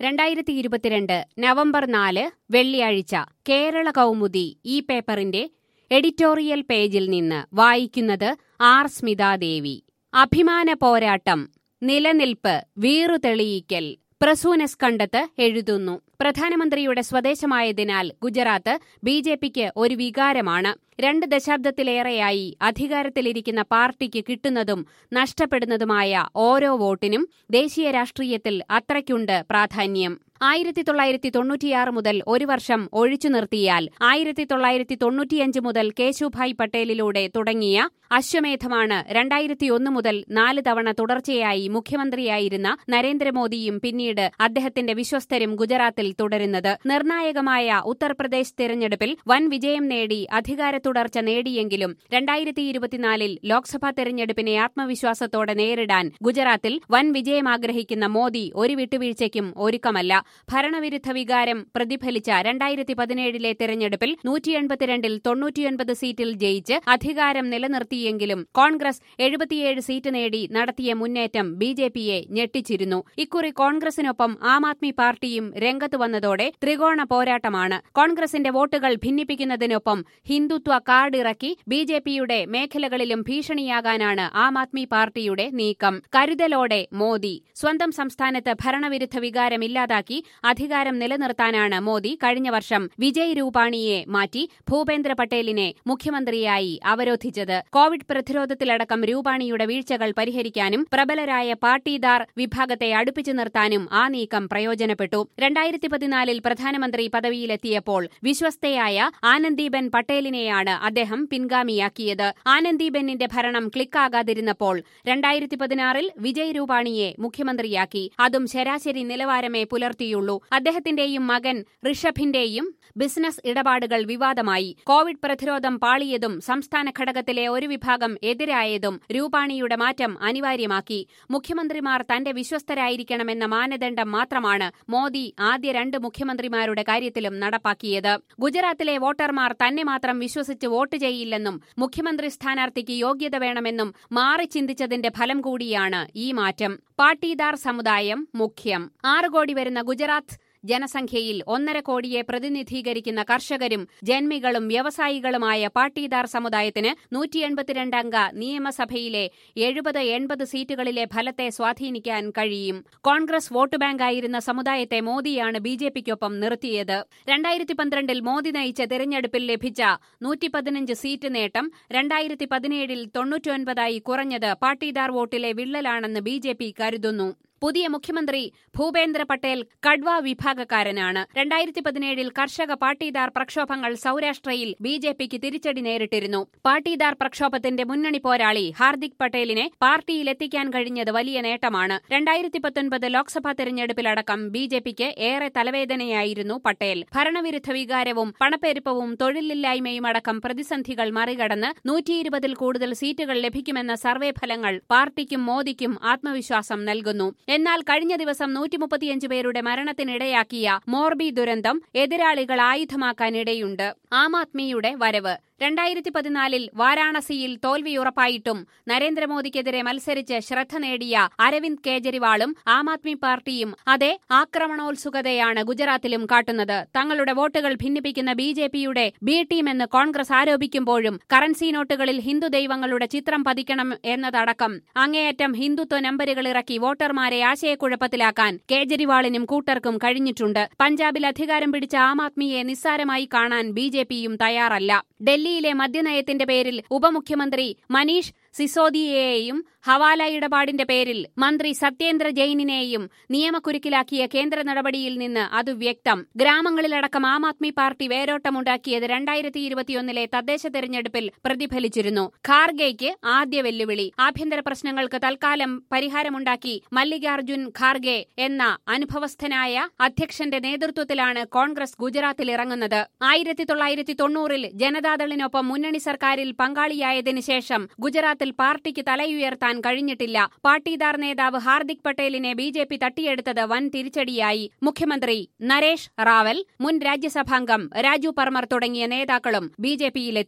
രണ്ടായിരത്തി ഇരുപത്തിരണ്ട് നവംബർ നാല് വെള്ളിയാഴ്ച കേരള കൗമുദി ഈ പേപ്പറിന്റെ എഡിറ്റോറിയൽ പേജിൽ നിന്ന് വായിക്കുന്നത് ആർ സ്മിതാദേവി അഭിമാന പോരാട്ടം നിലനിൽപ്പ് വീറു തെളിയിക്കൽ പ്രസൂനസ് കണ്ടത്ത് എഴുതുന്നു പ്രധാനമന്ത്രിയുടെ സ്വദേശമായതിനാൽ ഗുജറാത്ത് ബി ജെ പിക്ക് ഒരു വികാരമാണ് രണ്ട് ദശാബ്ദത്തിലേറെയായി അധികാരത്തിലിരിക്കുന്ന പാർട്ടിക്ക് കിട്ടുന്നതും നഷ്ടപ്പെടുന്നതുമായ ഓരോ വോട്ടിനും ദേശീയ രാഷ്ട്രീയത്തിൽ അത്രയ്ക്കുണ്ട് പ്രാധാന്യം ആയിരത്തി തൊള്ളായിരത്തി തൊണ്ണൂറ്റിയാറ് മുതൽ ഒരു വർഷം ഒഴിച്ചു നിർത്തിയാൽ ആയിരത്തി തൊള്ളായിരത്തി തൊണ്ണൂറ്റിയഞ്ച് മുതൽ കേശുഭായ് പട്ടേലിലൂടെ തുടങ്ങിയ അശ്വമേധമാണ് രണ്ടായിരത്തിയൊന്ന് മുതൽ നാല് തവണ തുടർച്ചയായി മുഖ്യമന്ത്രിയായിരുന്ന നരേന്ദ്രമോദിയും പിന്നീട് അദ്ദേഹത്തിന്റെ വിശ്വസ്തരും ഗുജറാത്തിൽ തുടരുന്നത് നിർണായകമായ ഉത്തർപ്രദേശ് തെരഞ്ഞെടുപ്പിൽ വൻ വിജയം നേടി അധികാര തുടർച്ച നേടിയെങ്കിലും രണ്ടായിരത്തി ഇരുപത്തിനാലിൽ ലോക്സഭാ തെരഞ്ഞെടുപ്പിനെ ആത്മവിശ്വാസത്തോടെ നേരിടാൻ ഗുജറാത്തിൽ വൻ വിജയം ആഗ്രഹിക്കുന്ന മോദി ഒരു വിട്ടുവീഴ്ചയ്ക്കും ഒരുക്കമല്ല ഭരണവിരുദ്ധ വികാരം പ്രതിഫലിച്ച രണ്ടായിരത്തി പതിനേഴിലെ തെരഞ്ഞെടുപ്പിൽ നൂറ്റി എൺപത്തിരണ്ടിൽ തൊണ്ണൂറ്റിയൊൻപത് സീറ്റിൽ ജയിച്ച് അധികാരം നിലനിർത്തിയെങ്കിലും കോൺഗ്രസ് എഴുപത്തിയേഴ് സീറ്റ് നേടി നടത്തിയ മുന്നേറ്റം ബി ജെ പിയെ ഞെട്ടിച്ചിരുന്നു ഇക്കുറി കോൺഗ്രസിനൊപ്പം ആം ആദ്മി പാർട്ടിയും രംഗത്ത് വന്നതോടെ ത്രികോണ പോരാട്ടമാണ് കോൺഗ്രസിന്റെ വോട്ടുകൾ ഭിന്നിപ്പിക്കുന്നതിനൊപ്പം ഹിന്ദുത്വ കാർഡിറക്കി ബി ജെ പിയുടെ മേഖലകളിലും ഭീഷണിയാകാനാണ് ആം ആദ്മി പാർട്ടിയുടെ നീക്കം കരുതലോടെ മോദി സ്വന്തം സംസ്ഥാനത്ത് ഭരണവിരുദ്ധ വികാരം ഇല്ലാതാക്കി അധികാരം നിലനിർത്താനാണ് മോദി കഴിഞ്ഞ വർഷം വിജയ് രൂപാണിയെ മാറ്റി ഭൂപേന്ദ്ര പട്ടേലിനെ മുഖ്യമന്ത്രിയായി അവരോധിച്ചത് കോവിഡ് പ്രതിരോധത്തിലടക്കം രൂപാണിയുടെ വീഴ്ചകൾ പരിഹരിക്കാനും പ്രബലരായ പാട്ടീദാർ വിഭാഗത്തെ അടുപ്പിച്ചു നിർത്താനും ആ നീക്കം പ്രയോജനപ്പെട്ടു രണ്ടായിരത്തി പതിനാലിൽ പ്രധാനമന്ത്രി പദവിയിലെത്തിയപ്പോൾ വിശ്വസ്തയായ ആനന്ദീബെൻ പട്ടേലിനെയാണ് അദ്ദേഹം പിൻഗാമിയാക്കിയത് ആനന്ദീബെന്നിന്റെ ഭരണം ക്ലിക്കാകാതിരുന്നപ്പോൾ രണ്ടായിരത്തി പതിനാറിൽ വിജയ് രൂപാണിയെ മുഖ്യമന്ത്രിയാക്കി അതും ശരാശരി നിലവാരമേ പുലർത്തിയുള്ളൂ അദ്ദേഹത്തിന്റെയും മകൻ ഋഷഭിന്റെയും ബിസിനസ് ഇടപാടുകൾ വിവാദമായി കോവിഡ് പ്രതിരോധം പാളിയതും സംസ്ഥാന ഘടകത്തിലെ ഒരു വിഭാഗം എതിരായതും രൂപാണിയുടെ മാറ്റം അനിവാര്യമാക്കി മുഖ്യമന്ത്രിമാർ തന്റെ വിശ്വസ്തരായിരിക്കണമെന്ന മാനദണ്ഡം മാത്രമാണ് മോദി ആദ്യ രണ്ട് മുഖ്യമന്ത്രിമാരുടെ കാര്യത്തിലും നടപ്പാക്കിയത് ഗുജറാത്തിലെ വോട്ടർമാർ തന്നെ മാത്രം വിശ്വസിച്ച് വോട്ട് ചെയ്യില്ലെന്നും മുഖ്യമന്ത്രി സ്ഥാനാർത്ഥിക്ക് യോഗ്യത വേണമെന്നും മാറി ചിന്തിച്ചതിന്റെ ഫലം കൂടിയാണ് ഈ മാറ്റം പാട്ടീദാർ സമുദായം മുഖ്യം ആറ് കോടി വരുന്ന ഗുജറാത്ത് ജനസംഖ്യയിൽ ഒന്നര കോടിയെ പ്രതിനിധീകരിക്കുന്ന കർഷകരും ജന്മികളും വ്യവസായികളുമായ പാട്ടീദാർ സമുദായത്തിന് നൂറ്റി എൺപത്തിരണ്ട് അംഗ നിയമസഭയിലെ എഴുപത് എൺപത് സീറ്റുകളിലെ ഫലത്തെ സ്വാധീനിക്കാൻ കഴിയും കോൺഗ്രസ് വോട്ട് ബാങ്കായിരുന്ന സമുദായത്തെ മോദിയാണ് ബി ജെ പിക്കൊപ്പം നിർത്തിയത് രണ്ടായിരത്തി പന്ത്രണ്ടിൽ മോദി നയിച്ച തെരഞ്ഞെടുപ്പിൽ ലഭിച്ച നൂറ്റി പതിനഞ്ച് സീറ്റ് നേട്ടം രണ്ടായിരത്തി പതിനേഴിൽ തൊണ്ണൂറ്റിയൊൻപതായി കുറഞ്ഞത് പാട്ടീദാർ വോട്ടിലെ വിള്ളലാണെന്ന് ബി ജെ പി കരുതുന്നു പുതിയ മുഖ്യമന്ത്രി ഭൂപേന്ദ്ര പട്ടേൽ കഡ്വ വിഭാഗക്കാരനാണ് രണ്ടായിരത്തി പതിനേഴിൽ കർഷക പാട്ടീദാർ പ്രക്ഷോഭങ്ങൾ സൌരാഷ്ട്രയിൽ ബി ജെ പിക്ക് തിരിച്ചടി നേരിട്ടിരുന്നു പാട്ടീദാർ പ്രക്ഷോഭത്തിന്റെ മുന്നണി പോരാളി ഹാർദിക് പട്ടേലിനെ പാർട്ടിയിലെത്തിക്കാൻ കഴിഞ്ഞത് വലിയ നേട്ടമാണ് രണ്ടായിരത്തി പത്തൊൻപത് ലോക്സഭാ തെരഞ്ഞെടുപ്പിലടക്കം ബി ജെ പിക്ക് ഏറെ തലവേദനയായിരുന്നു പട്ടേൽ ഭരണവിരുദ്ധ വികാരവും പണപ്പെരുപ്പവും തൊഴിലില്ലായ്മയും അടക്കം പ്രതിസന്ധികൾ മറികടന്ന് നൂറ്റിയിരുപതിൽ കൂടുതൽ സീറ്റുകൾ ലഭിക്കുമെന്ന സർവേ ഫലങ്ങൾ പാർട്ടിക്കും മോദിക്കും ആത്മവിശ്വാസം നൽകുന്നു എന്നാൽ കഴിഞ്ഞ ദിവസം നൂറ്റി മുപ്പത്തിയഞ്ച് പേരുടെ മരണത്തിനിടയാക്കിയ മോർബി ദുരന്തം എതിരാളികൾ ആയുധമാക്കാനിടയുണ്ട് ആം ആദ്മിയുടെ വരവ് രണ്ടായിരത്തി പതിനാലിൽ വാരാണസിയിൽ തോൽവിയുറപ്പായിട്ടും നരേന്ദ്രമോദിക്കെതിരെ മത്സരിച്ച് ശ്രദ്ധ നേടിയ അരവിന്ദ് കേജ്രിവാളും ആം ആദ്മി പാർട്ടിയും അതേ ആക്രമണോത്സുകതയാണ് ഗുജറാത്തിലും കാട്ടുന്നത് തങ്ങളുടെ വോട്ടുകൾ ഭിന്നിപ്പിക്കുന്ന ബി ജെ പിയുടെ ബി ടീമെന്ന് കോൺഗ്രസ് ആരോപിക്കുമ്പോഴും കറൻസി നോട്ടുകളിൽ ഹിന്ദു ദൈവങ്ങളുടെ ചിത്രം പതിക്കണം എന്നതടക്കം അങ്ങേയറ്റം ഹിന്ദുത്വ നമ്പരുകൾ ഇറക്കി വോട്ടർമാരെ ആശയക്കുഴപ്പത്തിലാക്കാൻ കേജ്രിവാളിനും കൂട്ടർക്കും കഴിഞ്ഞിട്ടുണ്ട് പഞ്ചാബിൽ അധികാരം പിടിച്ച ആം ആദ്മിയെ നിസ്സാരമായി കാണാൻ ബി ജെ പിയും തയ്യാറല്ല ഡൽഹിയിലെ മദ്യനയത്തിന്റെ പേരിൽ ഉപമുഖ്യമന്ത്രി മനീഷ് സിസോദിയയെയും ഹവാല ഇടപാടിന്റെ പേരിൽ മന്ത്രി സത്യേന്ദ്ര ജെയിനിനെയും നിയമക്കുരുക്കിലാക്കിയ കേന്ദ്ര നടപടിയിൽ നിന്ന് അത് വ്യക്തം ഗ്രാമങ്ങളിലടക്കം ആം ആദ്മി പാർട്ടി വേരോട്ടമുണ്ടാക്കിയത് രണ്ടായിരത്തി ഇരുപത്തിയൊന്നിലെ തദ്ദേശ തെരഞ്ഞെടുപ്പിൽ പ്രതിഫലിച്ചിരുന്നു ഖാർഗെയ്ക്ക് ആദ്യ വെല്ലുവിളി ആഭ്യന്തര പ്രശ്നങ്ങൾക്ക് തൽക്കാലം പരിഹാരമുണ്ടാക്കി മല്ലികാർജുൻ ഖാർഗെ എന്ന അനുഭവസ്ഥനായ അധ്യക്ഷന്റെ നേതൃത്വത്തിലാണ് കോൺഗ്രസ് ഗുജറാത്തിൽ ഇറങ്ങുന്നത് ആയിരത്തി തൊള്ളായിരത്തി തൊണ്ണൂറിൽ ജനതാദളിനൊപ്പം മുന്നണി സർക്കാരിൽ പങ്കാളിയായതിനു ശേഷം ഗുജറാത്തിൽ പാർട്ടിക്ക് തലയുയർത്താൻ കഴിഞ്ഞിട്ടില്ല പാട്ടീദാർ നേതാവ് ഹാർദിക് പട്ടേലിനെ ബി ജെ പി തട്ടിയെടുത്തത് വൻ തിരിച്ചടിയായി മുഖ്യമന്ത്രി നരേഷ് റാവൽ മുൻ രാജ്യസഭാംഗം രാജു പർമർ തുടങ്ങിയ നേതാക്കളും ബി ജെ പിയിലെത്തി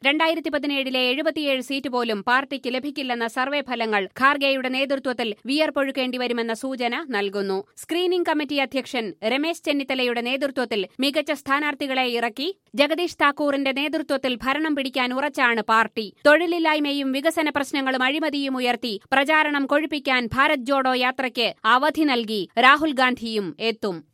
രണ്ടായിരത്തി പതിനേഴിലെ എഴുപത്തിയേഴ് സീറ്റ് പോലും പാർട്ടിക്ക് ലഭിക്കില്ലെന്ന സർവേ ഫലങ്ങൾ ഖാർഗെയുടെ നേതൃത്വത്തിൽ വിയർപ്പൊഴുക്കേണ്ടി വരുമെന്ന സൂചന നൽകുന്നു സ്ക്രീനിംഗ് കമ്മിറ്റി അധ്യക്ഷൻ രമേശ് ചെന്നിത്തലയുടെ നേതൃത്വത്തിൽ മികച്ച സ്ഥാനാർത്ഥികളെ ഇറക്കി ജഗദീഷ് താക്കൂറിന്റെ നേതൃത്വത്തിൽ ഭരണം പിടിക്കാൻ ഉറച്ചാണ് പാർട്ടി തൊഴിലില്ലായ്മയും വികസന പ്രശ്നങ്ങളും അഴിമതിയും ഉയർത്തി പ്രചാരണം കൊഴുപ്പിക്കാൻ ഭാരത് ജോഡോ യാത്രയ്ക്ക് അവധി നൽകി രാഹുൽ ഗാന്ധിയും എത്തും